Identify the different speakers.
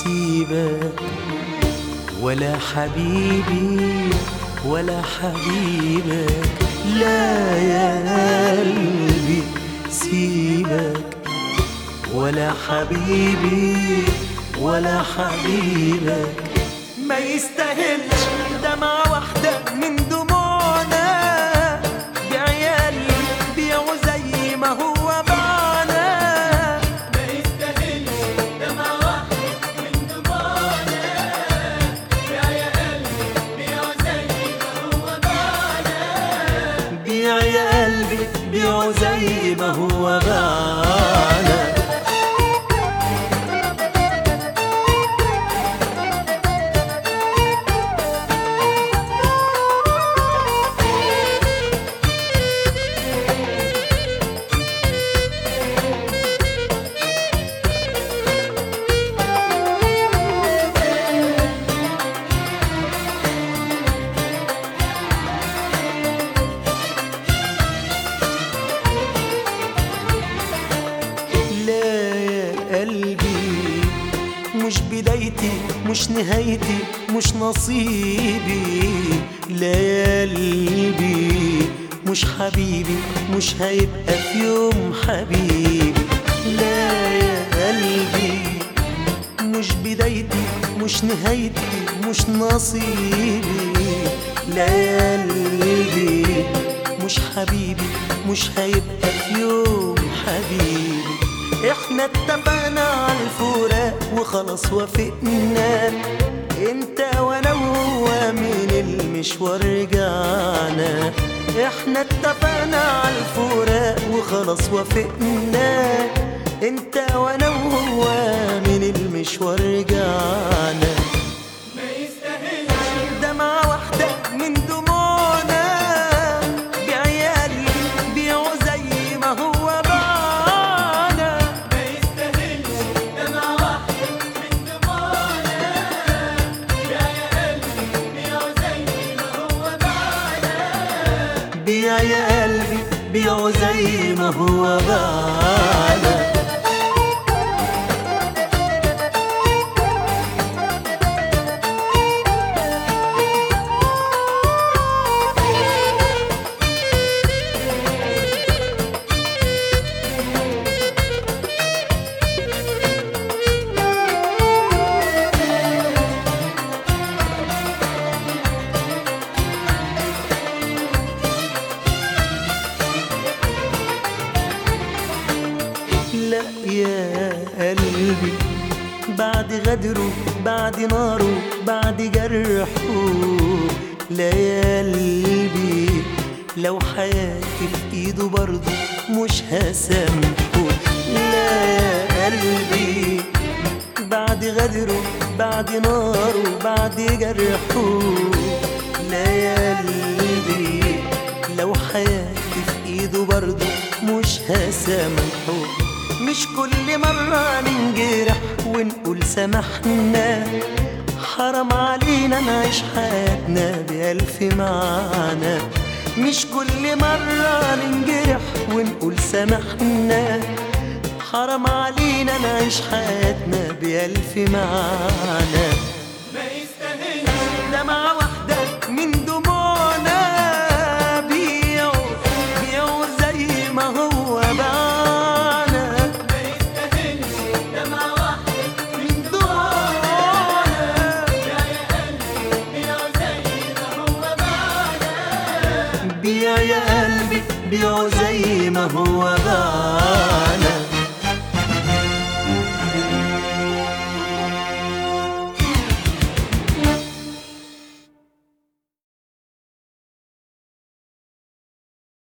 Speaker 1: سيبك ولا حبيبي ولا حبيبك لا يا قلبي سيبك ولا حبيبي ولا حبيبك ما يستاهلش دمعة واحدة من دموعنا بعيال بيعوا زي ما هو باعنا
Speaker 2: ما يستاهلش دمعة واحدة من دموعنا يا يا قلبي بيعوا زي ما هو باعنا
Speaker 1: بيع يا قلبي بيعوا زي ما هو باعنا لا يا قلبي مش بدايتي مش نهايتي مش نصيبي لا يا قلبي مش حبيبي مش هيبقى في يوم حبيبي لا يا قلبي مش بدايتي مش نهايتي مش نصيبي لا يا قلبي مش حبيبي مش هيبقى في يوم حبيبي احنا اتفقنا على الفراق وخلاص وافقنا انت وانا وهو من المشوار رجعنا احنا اتفقنا على الفراق وخلاص وافقنا انت وانا وهو من المشوار رجعنا
Speaker 2: ما يستاهلش
Speaker 1: دمعة واحدة من دموعنا بعيال بيعوا زي ما هو باعنا
Speaker 2: ما يستاهلش دمعة واحدة من دموعنا يا يا قلبي بيعوا زي ما هو باعنا
Speaker 1: بيع يا قلبي بيعوا زي ما هو باعنا لا يا قلبي بعد غدره بعد ناره بعد جرحه لا يا قلبي لو حياتي في ايده برضه مش هسامحه لا يا قلبي بعد غدره بعد ناره بعد جرحه لا يا قلبي لو حياتي في ايده برضه مش هسامحه مش كل مرة ننجرح ونقول سامحنا حرام علينا نعيش حياتنا بألف معنى مش كل مرة ننجرح ونقول سامحنا حرام علينا نعيش حياتنا بألف معنى
Speaker 2: ما يستاهلش
Speaker 1: دمعة واحدة من دموعنا بيعوا بيعوا زي ما هو باعنا
Speaker 2: ما يستاهلش دمعة واحدة
Speaker 1: من دموعنا
Speaker 2: يا يا قلبي بيعوا زي ما هو باعنا
Speaker 1: بيع يا قلبي بيعوا زي ما هو باعنا